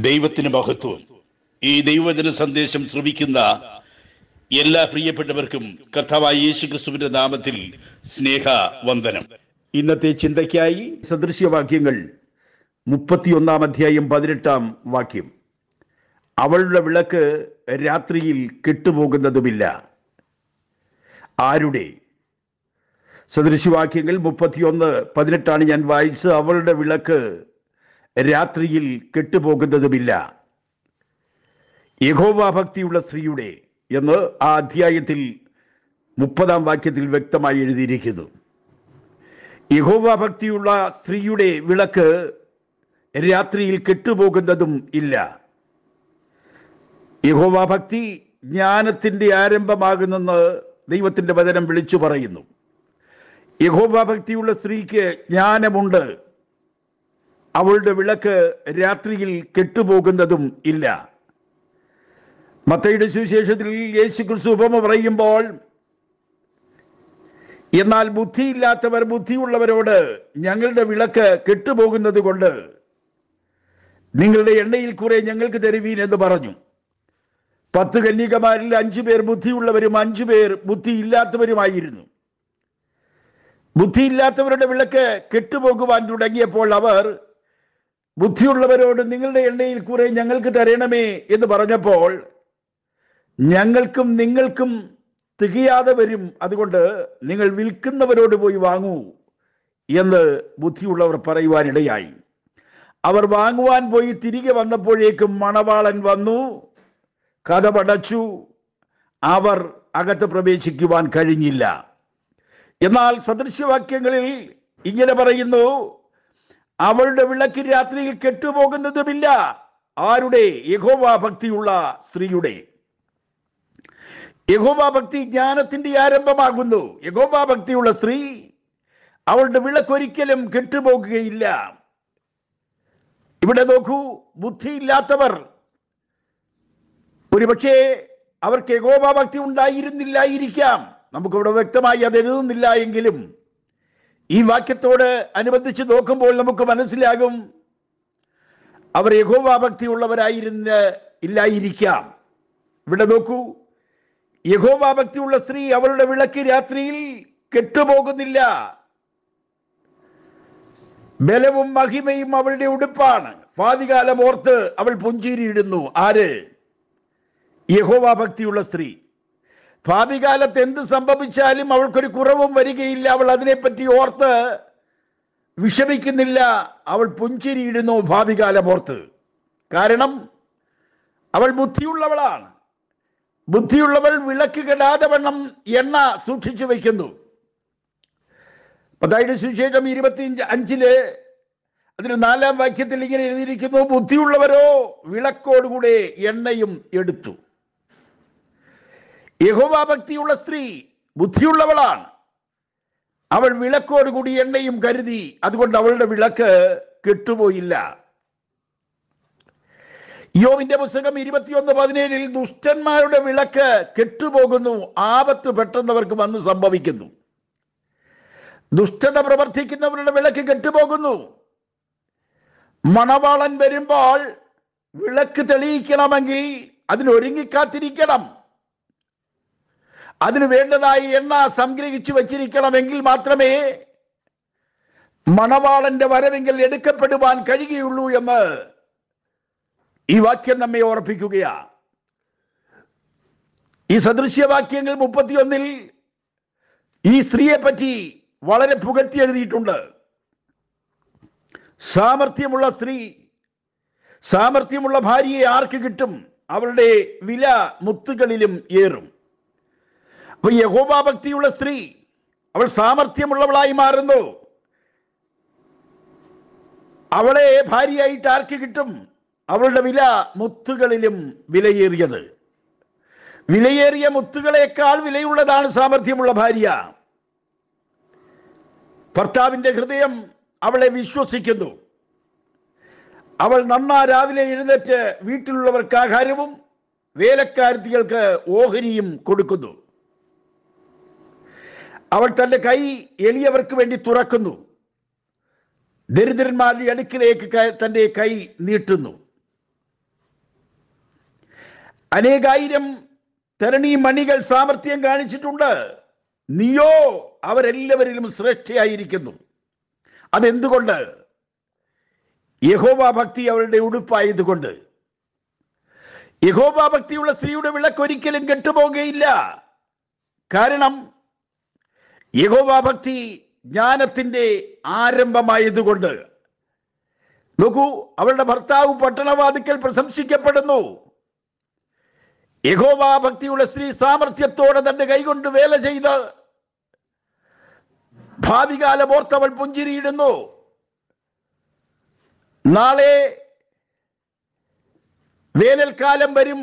ദൈവത്തിന് മഹത്വം ഈ ദൈവജന സന്ദേശം ശ്രവിക്കുന്ന എല്ലാ പ്രിയപ്പെട്ടവർക്കും കർത്താവായ യേശു ക്രിസ്തുവിന്റെ നാമത്തിൽ സ്നേഹ വന്ദനം ഇന്നത്തെ ചിന്തയ്ക്കായി സദൃശ്യവാക്യങ്ങൾ മുപ്പത്തിയൊന്നാം അധ്യായം പതിനെട്ടാം വാക്യം അവളുടെ വിളക്ക് രാത്രിയിൽ കെട്ടുപോകുന്നതുമില്ല ആരുടെ സദൃശ്യവാക്യങ്ങൾ മുപ്പത്തിയൊന്ന് പതിനെട്ടാണ് ഞാൻ വായിച്ചത് അവളുടെ വിളക്ക് രാത്രിയിൽ കെട്ടുപോകുന്നതുമില്ല യഹോവാഭക്തിയുള്ള സ്ത്രീയുടെ എന്ന് ആ അധ്യായത്തിൽ മുപ്പതാം വാക്യത്തിൽ വ്യക്തമായി എഴുതിയിരിക്കുന്നു യഹോവാഭക്തിയുള്ള സ്ത്രീയുടെ വിളക്ക് രാത്രിയിൽ കെട്ടുപോകുന്നതും ഇല്ല യഹോവാഭക്തി ജ്ഞാനത്തിൻ്റെ ആരംഭമാകുന്നെന്ന് ദൈവത്തിൻ്റെ വചനം വിളിച്ചു പറയുന്നു യഹോവാഭക്തിയുള്ള സ്ത്രീക്ക് ജ്ഞാനമുണ്ട് അവളുടെ വിളക്ക് രാത്രിയിൽ കെട്ടുപോകുന്നതും ഇല്ല മത്തയുടെ സുവിശേഷത്തിൽ യേശു ക്രിസ്തു ഉപമ പറയുമ്പോൾ എന്നാൽ ബുദ്ധിയില്ലാത്തവർ ബുദ്ധിയുള്ളവരോട് ഞങ്ങളുടെ വിളക്ക് കെട്ടുപോകുന്നത് കൊണ്ട് നിങ്ങളുടെ എണ്ണയിൽ കുറെ ഞങ്ങൾക്ക് തരുവീൻ എന്ന് പറഞ്ഞു പത്ത് കന്യകമാരിൽ അഞ്ചു പേർ ബുദ്ധിയുള്ളവരും അഞ്ചു പേർ ബുദ്ധിയില്ലാത്തവരുമായിരുന്നു ബുദ്ധിയില്ലാത്തവരുടെ വിളക്ക് കെട്ടുപോകുവാൻ തുടങ്ങിയപ്പോൾ അവർ ബുദ്ധിയുള്ളവരോട് നിങ്ങളുടെ എണ്ണയിൽ കുറെ ഞങ്ങൾക്ക് തരണമേ എന്ന് പറഞ്ഞപ്പോൾ ഞങ്ങൾക്കും നിങ്ങൾക്കും തികയാതെ വരും അതുകൊണ്ട് നിങ്ങൾ വിൽക്കുന്നവരോട് പോയി വാങ്ങൂ എന്ന് ബുദ്ധിയുള്ളവർ പറയുവാനിടയായി അവർ വാങ്ങുവാൻ പോയി തിരികെ വന്നപ്പോഴേക്കും മണവാളൻ വന്നു കഥപടച്ചു അവർ അകത്ത് പ്രവേശിക്കുവാൻ കഴിഞ്ഞില്ല എന്നാൽ സദൃശ്യവാക്യങ്ങളിൽ ഇങ്ങനെ പറയുന്നു അവളുടെ വിളക്ക് രാത്രിയിൽ കെട്ടുപോകുന്നതുമില്ല ആരുടെ യഹോവാ ഭക്തിയുള്ള സ്ത്രീയുടെ യഹോവാ ഭക്തി ജ്ഞാനത്തിന്റെ ആരംഭമാകുന്നു യഹോവാ ഭക്തിയുള്ള സ്ത്രീ അവളുടെ വിളക്കൊരിക്കലും കെട്ടുപോകുകയില്ല ഇവിടെ നോക്കൂ ബുദ്ധിയില്ലാത്തവർ ഒരുപക്ഷേ അവർക്ക് യഹോവാ ഭക്തി ഉണ്ടായിരുന്നില്ലായിരിക്കാം നമുക്കിവിടെ വ്യക്തമായി അത് എഴുതുന്നില്ല എങ്കിലും ഈ വാക്യത്തോട് അനുബന്ധിച്ച് നോക്കുമ്പോൾ നമുക്ക് മനസ്സിലാകും അവർ യഹോവാഭക്തി ഉള്ളവരായിരുന്ന ഇല്ലായിരിക്കാം ഇവിടെ നോക്കൂ യഹോവാഭക്തിയുള്ള സ്ത്രീ അവളുടെ വിളക്ക് രാത്രിയിൽ കെട്ടുപോകുന്നില്ല ബലവും മഹിമയും അവളുടെ ഉടുപ്പാണ് ഭാവികാലം ഓർത്ത് അവൾ പുഞ്ചിരിയിടുന്നു ആര് യഹോവാഭക്തിയുള്ള സ്ത്രീ ഭാവികാലത്ത് എന്ത് സംഭവിച്ചാലും അവൾക്കൊരു കുറവും വരികയില്ല അവൾ അതിനെപ്പറ്റി ഓർത്ത് വിഷമിക്കുന്നില്ല അവൾ പുഞ്ചിരിയിടുന്നു ഭാവികാലം ഓർത്ത് കാരണം അവൾ ബുദ്ധിയുള്ളവളാണ് ബുദ്ധിയുള്ളവൾ വിളക്ക് കെടാതെ വണ്ണം എണ്ണ സൂക്ഷിച്ചു വയ്ക്കുന്നു പതായുടെ സുശേഷം ഇരുപത്തി അഞ്ചില് അതിന് നാലാം വാക്യത്തിൽ ഇങ്ങനെ എഴുതിയിരിക്കുന്നു ബുദ്ധിയുള്ളവരോ വിളക്കോടുകൂടെ എണ്ണയും എടുത്തു യഹോവാഭക്തിയുള്ള സ്ത്രീ ബുദ്ധിയുള്ളവളാണ് അവൾ വിളക്കോടുകൂടി എണ്ണയും കരുതി അതുകൊണ്ട് അവളുടെ വിളക്ക് കെട്ടുപോയില്ല യോവിന്റെ പുസ്തകം ഇരുപത്തിയൊന്ന് പതിനേഴിൽ ദുഷ്ടന്മാരുടെ വിളക്ക് കെട്ടുപോകുന്നു ആപത്ത് പെട്ടെന്നവർക്ക് വന്ന് സംഭവിക്കുന്നു ദുഷ്ടത പ്രവർത്തിക്കുന്നവരുടെ വിളക്ക് കെട്ടുപോകുന്നു മണവാളൻ വരുമ്പോൾ വിളക്ക് തെളിയിക്കണമെങ്കിൽ അതിനൊരുങ്ങിക്കാത്തിരിക്കണം അതിന് വേണ്ടതായി എണ്ണ സംഗ്രഹിച്ചു വച്ചിരിക്കണമെങ്കിൽ മാത്രമേ മണവാളന്റെ വരവെങ്കിൽ എടുക്കപ്പെടുവാൻ കഴിയുകയുള്ളൂ എന്ന് ഈ വാക്യം നമ്മെ ഓർപ്പിക്കുകയാ ഈ സദൃശ്യവാക്യങ്ങൾ മുപ്പത്തിയൊന്നിൽ ഈ സ്ത്രീയെ പറ്റി വളരെ പുകഴ്ത്തി എഴുതിയിട്ടുണ്ട് സാമർഥ്യമുള്ള സ്ത്രീ സാമർഥ്യമുള്ള ഭാര്യയെ ആർക്ക് കിട്ടും അവളുടെ വില മുത്തുകളിലും ഏറും അപ്പൊ യഹോഭാഭക്തിയുള്ള സ്ത്രീ അവൾ സാമർഥ്യമുള്ളവളായി മാറുന്നു അവളെ ഭാര്യയായിട്ട് ആർക്ക് കിട്ടും അവളുടെ വില മുത്തുകളിലും വിലയേറിയത് വിലയേറിയ മുത്തുകളെക്കാൾ വിലയുള്ളതാണ് സാമർഥ്യമുള്ള ഭാര്യ ഭർത്താവിന്റെ ഹൃദയം അവളെ വിശ്വസിക്കുന്നു അവൾ നന്നാ രാവിലെ എഴുന്നേറ്റ് വീട്ടിലുള്ളവർക്ക് ആഹാരവും വേലക്കാരത്തികൾക്ക് ഓഹരിയും കൊടുക്കുന്നു അവൾ തന്റെ കൈ എളിയവർക്ക് വേണ്ടി തുറക്കുന്നു ദരിദ്രന്മാരുടെ അടുക്കിലേക്ക് ക- തന്റെ കൈ നീട്ടുന്നു അനേകായിരം തരണി മണികൾ സാമർഥ്യം കാണിച്ചിട്ടുണ്ട് നീയോ അവരെല്ലാവരിലും ശ്രേഷ്ഠയായിരിക്കുന്നു അതെന്തുകൊണ്ട് യഹോവ ഭക്തി അവളുടെ ഉടുപ്പായതുകൊണ്ട് യഹോവ ഭക്തിയുള്ള സ്ത്രീയുടെ വിളക്കൊരിക്കലും കെട്ടുപോകുകയില്ല കാരണം യഹോവ ഭക്തി ജ്ഞാനത്തിന്റെ ആരംഭമായതുകൊണ്ട് നോക്കൂ അവളുടെ ഭർത്താവ് പട്ടണവാതിക്കൽ പ്രശംസിക്കപ്പെടുന്നു യഹോവ ഭക്തിയുള്ള സ്ത്രീ സാമർഥ്യത്തോടെ തന്റെ കൈകൊണ്ട് വേല ചെയ്ത് ഭാവികാലം ഓർത്തവൾ പുഞ്ചിരിയിടുന്നു നാളെ വേനൽക്കാലം വരും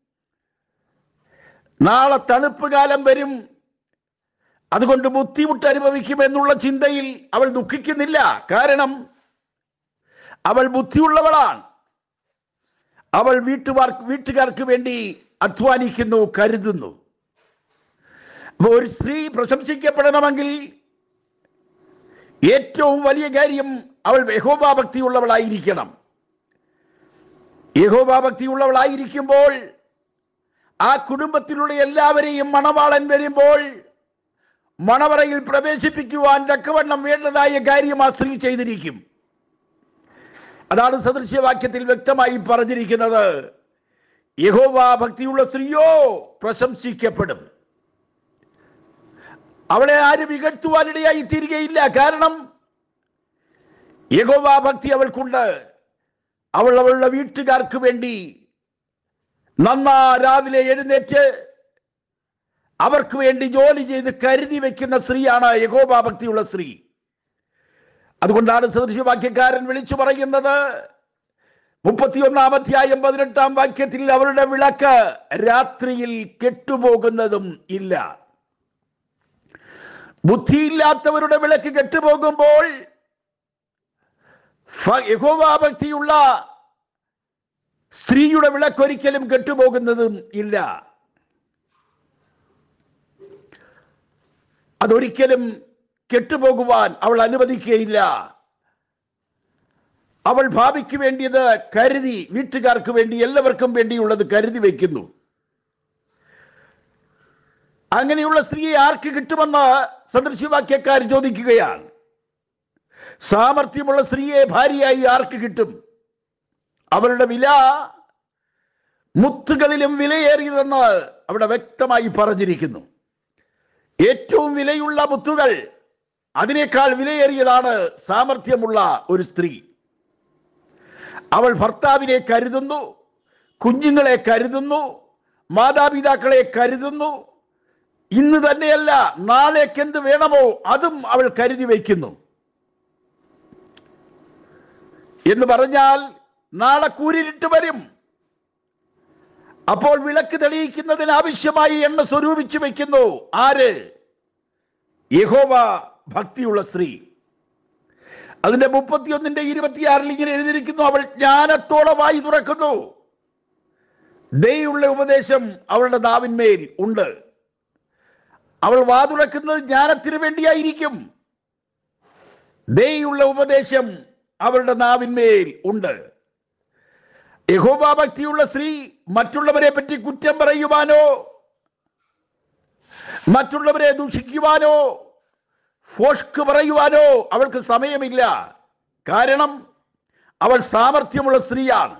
നാളെ തണുപ്പ് കാലം വരും അതുകൊണ്ട് ബുദ്ധിമുട്ട് അനുഭവിക്കുമെന്നുള്ള ചിന്തയിൽ അവൾ ദുഃഖിക്കുന്നില്ല കാരണം അവൾ ബുദ്ധിയുള്ളവളാണ് അവൾ വീട്ടുകാർ വീട്ടുകാർക്ക് വേണ്ടി അധ്വാനിക്കുന്നു കരുതുന്നു അപ്പൊ ഒരു സ്ത്രീ പ്രശംസിക്കപ്പെടണമെങ്കിൽ ഏറ്റവും വലിയ കാര്യം അവൾ യഹോഭാഭക്തിയുള്ളവളായിരിക്കണം യഹോഭാഭക്തിയുള്ളവളായിരിക്കുമ്പോൾ ആ കുടുംബത്തിലുള്ള എല്ലാവരെയും മണവാളൻ വരുമ്പോൾ മണവറയിൽ പ്രവേശിപ്പിക്കുവാൻ തക്കവണ്ണം വേണ്ടതായ കാര്യം ആ സ്ത്രീ ചെയ്തിരിക്കും അതാണ് സദൃശ്യവാക്യത്തിൽ വ്യക്തമായി പറഞ്ഞിരിക്കുന്നത് യഹോവ ഭക്തിയുള്ള സ്ത്രീയോ പ്രശംസിക്കപ്പെടും അവളെ ആരും ഇകഴ്ത്തുവാനിടയായി തീരുകയില്ല കാരണം യഹോവ ഭക്തി അവൾക്കുണ്ട് അവൾ അവളുടെ വീട്ടുകാർക്ക് വേണ്ടി നന്നാ രാവിലെ എഴുന്നേറ്റ് അവർക്ക് വേണ്ടി ജോലി ചെയ്ത് കരുതി വെക്കുന്ന സ്ത്രീയാണ് യഹോബ ഭക്തിയുള്ള സ്ത്രീ അതുകൊണ്ടാണ് സദൃശവാക്യക്കാരൻ വിളിച്ചു പറയുന്നത് മുപ്പത്തിയൊന്നാം അധ്യായം പതിനെട്ടാം വാക്യത്തിൽ അവരുടെ വിളക്ക് രാത്രിയിൽ കെട്ടുപോകുന്നതും ഇല്ല ബുദ്ധിയില്ലാത്തവരുടെ വിളക്ക് കെട്ടുപോകുമ്പോൾ ഫ- യഹോവാഭക്തിയുള്ള സ്ത്രീയുടെ വിളക്കൊരിക്കലും കെട്ടുപോകുന്നതും ഇല്ല അതൊരിക്കലും കെട്ടുപോകുവാൻ അവൾ അനുവദിക്കുകയില്ല അവൾ ഭാവിക്ക് വേണ്ടിയത് കരുതി വീട്ടുകാർക്ക് വേണ്ടി എല്ലാവർക്കും വേണ്ടിയുള്ളത് കരുതി വയ്ക്കുന്നു അങ്ങനെയുള്ള സ്ത്രീയെ ആർക്ക് കിട്ടുമെന്ന് സദൃശ്യവാക്യക്കാർ ചോദിക്കുകയാണ് സാമർഥ്യമുള്ള സ്ത്രീയെ ഭാര്യയായി ആർക്ക് കിട്ടും അവരുടെ വില മുത്തുകളിലും വിലയേറിയതെന്ന് അവിടെ വ്യക്തമായി പറഞ്ഞിരിക്കുന്നു ഏറ്റവും വിലയുള്ള മുത്തുകൾ അതിനേക്കാൾ വിലയേറിയതാണ് സാമർഥ്യമുള്ള ഒരു സ്ത്രീ അവൾ ഭർത്താവിനെ കരുതുന്നു കുഞ്ഞുങ്ങളെ കരുതുന്നു മാതാപിതാക്കളെ കരുതുന്നു ഇന്ന് തന്നെയല്ല നാളേക്ക് എന്ത് വേണമോ അതും അവൾ കരുതി വയ്ക്കുന്നു എന്ന് പറഞ്ഞാൽ നാളെ കൂരിരുട്ട് വരും അപ്പോൾ വിളക്ക് തെളിയിക്കുന്നതിന് ആവശ്യമായി എണ്ണ സ്വരൂപിച്ചു വെക്കുന്നു ആര് യഹോവ ഭക്തിയുള്ള സ്ത്രീ അതിന്റെ മുപ്പത്തിയൊന്നിന്റെ ഇരുപത്തിയാറിൽ ഇങ്ങനെ എഴുതിയിരിക്കുന്നു അവൾ ജ്ഞാനത്തോടെ വായി തുറക്കുന്നു ദയുള്ള ഉപദേശം അവളുടെ നാവിന്മേൽ ഉണ്ട് അവൾ വാ തുറക്കുന്നത് ജ്ഞാനത്തിന് വേണ്ടിയായിരിക്കും ദയുള്ള ഉപദേശം അവളുടെ നാവിന്മേൽ ഉണ്ട് യഹോബാഭക്തിയുള്ള സ്ത്രീ മറ്റുള്ളവരെ പറ്റി കുറ്റം പറയുവാനോ മറ്റുള്ളവരെ ദൂഷിക്കുവാനോ ഫോഷ്ക്ക് പറയുവാനോ അവൾക്ക് സമയമില്ല കാരണം അവൾ സാമർഥ്യമുള്ള സ്ത്രീയാണ്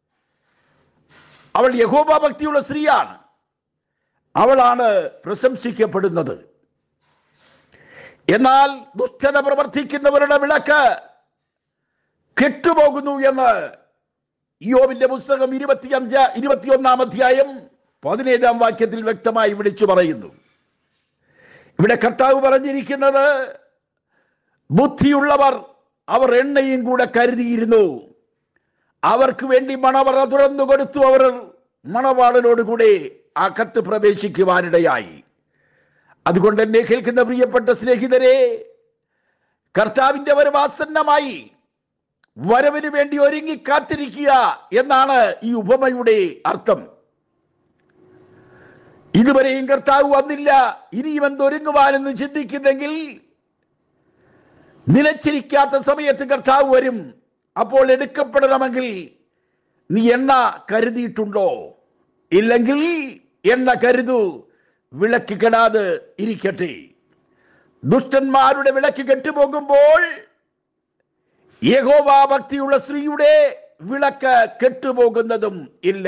അവൾ യഹോബാഭക്തിയുള്ള സ്ത്രീയാണ് അവളാണ് പ്രശംസിക്കപ്പെടുന്നത് എന്നാൽ ദുഷ്ടത പ്രവർത്തിക്കുന്നവരുടെ വിളക്ക് കെട്ടുപോകുന്നു എന്ന് യോബിന്റെ പുസ്തകം ഇരുപത്തിയഞ്ച് ഇരുപത്തിയൊന്നാം അധ്യായം പതിനേഴാം വാക്യത്തിൽ വ്യക്തമായി വിളിച്ചു പറയുന്നു ഇവിടെ കർത്താവ് പറഞ്ഞിരിക്കുന്നത് ബുദ്ധിയുള്ളവർ അവർ എണ്ണയും കൂടെ കരുതിയിരുന്നു അവർക്ക് വേണ്ടി മണവറ തുറന്നു കൊടുത്തു അവർ മണവാളനോട് കൂടെ ആ കത്ത് പ്രവേശിക്കുവാനിടയായി അതുകൊണ്ട് എന്നെ കേൾക്കുന്ന പ്രിയപ്പെട്ട സ്നേഹിതരെ കർത്താവിന്റെ വരവാസന്നമായി വരവിന് വേണ്ടി ഒരുങ്ങി കാത്തിരിക്കുക എന്നാണ് ഈ ഉപമയുടെ അർത്ഥം ഇതുവരെയും കർത്താവ് വന്നില്ല ഇനിയും എന്തൊരുങ്ങുവാനെന്ന് ചിന്തിക്കുന്നെങ്കിൽ നിലച്ചിരിക്കാത്ത സമയത്ത് കർത്താവ് വരും അപ്പോൾ എടുക്കപ്പെടണമെങ്കിൽ നീ എണ്ണ കരുതിയിട്ടുണ്ടോ ഇല്ലെങ്കിൽ എണ്ണ കരുതു വിളക്ക് കെടാതെ ഇരിക്കട്ടെ ദുഷ്ടന്മാരുടെ വിളക്ക് കെട്ടുപോകുമ്പോൾ യഹോവാ ഭക്തിയുള്ള സ്ത്രീയുടെ വിളക്ക് കെട്ടുപോകുന്നതും ഇല്ല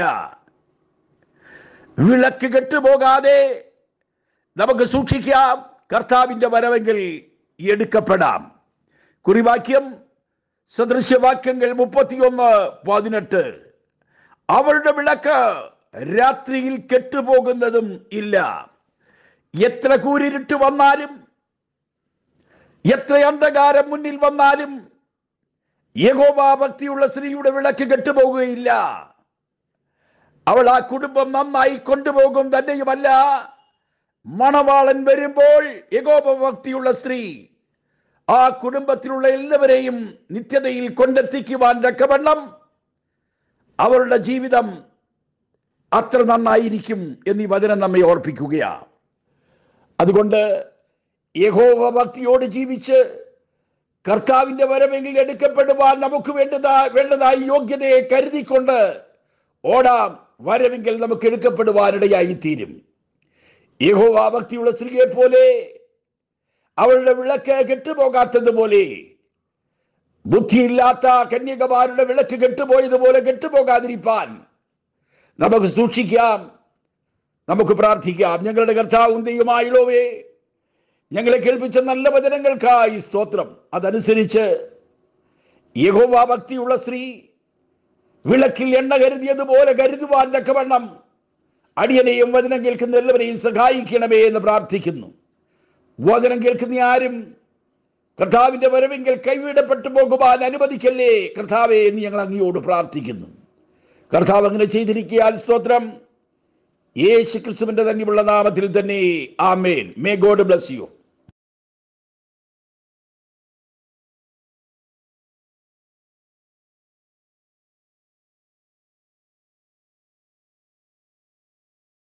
വിളക്ക് കെട്ടുപോകാതെ നമുക്ക് സൂക്ഷിക്കാം കർത്താവിന്റെ വരവെങ്കിൽ എടുക്കപ്പെടാം കുറിവാക്യം സദൃശ്യവാക്യങ്ങൾ മുപ്പത്തിയൊന്ന് പതിനെട്ട് അവളുടെ വിളക്ക് രാത്രിയിൽ കെട്ടുപോകുന്നതും ഇല്ല എത്ര കൂരിരുട്ട് വന്നാലും എത്ര അന്ധകാരം മുന്നിൽ വന്നാലും യഹോബാ ഭക്തിയുള്ള സ്ത്രീയുടെ വിളക്ക് കെട്ടുപോകുകയില്ല അവൾ ആ കുടുംബം നന്നായി കൊണ്ടുപോകും തന്നെയുമല്ല മണവാളൻ വരുമ്പോൾ യഹോബ ഭക്തിയുള്ള സ്ത്രീ ആ കുടുംബത്തിലുള്ള എല്ലാവരെയും നിത്യതയിൽ കൊണ്ടെത്തിക്കുവാൻ തക്കവണ്ണം അവരുടെ ജീവിതം അത്ര നന്നായിരിക്കും എന്നീ വചനം നമ്മെ ഓർപ്പിക്കുകയാണ് അതുകൊണ്ട് യഹോവ ഭക്തിയോട് ജീവിച്ച് കർത്താവിന്റെ വരവെങ്കിൽ എടുക്കപ്പെടുവാൻ നമുക്ക് വേണ്ടതാ വേണ്ടതായി യോഗ്യതയെ കരുതിക്കൊണ്ട് ഓടാം വരവെങ്കിൽ നമുക്ക് എടുക്കപ്പെടുവാനിടയായി തീരും യഹോവ ഭക്തിയുള്ള സ്ത്രീയെ പോലെ അവളുടെ വിളക്ക് കെട്ടുപോകാത്തതുപോലെ ബുദ്ധിയില്ലാത്ത കന്യകമാരുടെ വിളക്ക് കെട്ടുപോയതുപോലെ കെട്ടുപോകാതിരിപ്പാൻ നമുക്ക് സൂക്ഷിക്കാം നമുക്ക് പ്രാർത്ഥിക്കാം ഞങ്ങളുടെ കർത്താവും ദൈവമായുള്ളവേ ഞങ്ങളെ കേൾപ്പിച്ച നല്ല വചനങ്ങൾക്കായി സ്തോത്രം അതനുസരിച്ച് യഹോവ ഭക്തിയുള്ള സ്ത്രീ വിളക്കിൽ എണ്ണ കരുതിയതുപോലെ കരുതുവാൻ തക്കവണ്ണം അടിയനെയും വചനം കേൾക്കുന്ന എല്ലാവരെയും സഹായിക്കണമേ എന്ന് പ്രാർത്ഥിക്കുന്നു വചനം കേൾക്കുന്ന ആരും കർത്താവിന്റെ വരവെങ്കിൽ കൈവിടപ്പെട്ടു പോകുവാൻ അനുവദിക്കല്ലേ കർത്താവെ എന്ന് ഞങ്ങൾ അങ്ങയോട് പ്രാർത്ഥിക്കുന്നു കർത്താവ് അങ്ങനെ ചെയ്തിരിക്കാൻ സ്തോത്രം യേശു ക്രിസ്തുവിന്റെ തന്നെയുള്ള നാമത്തിൽ തന്നെ ആമേൻ മേ ഗോഡ് ബ്ലസ് യു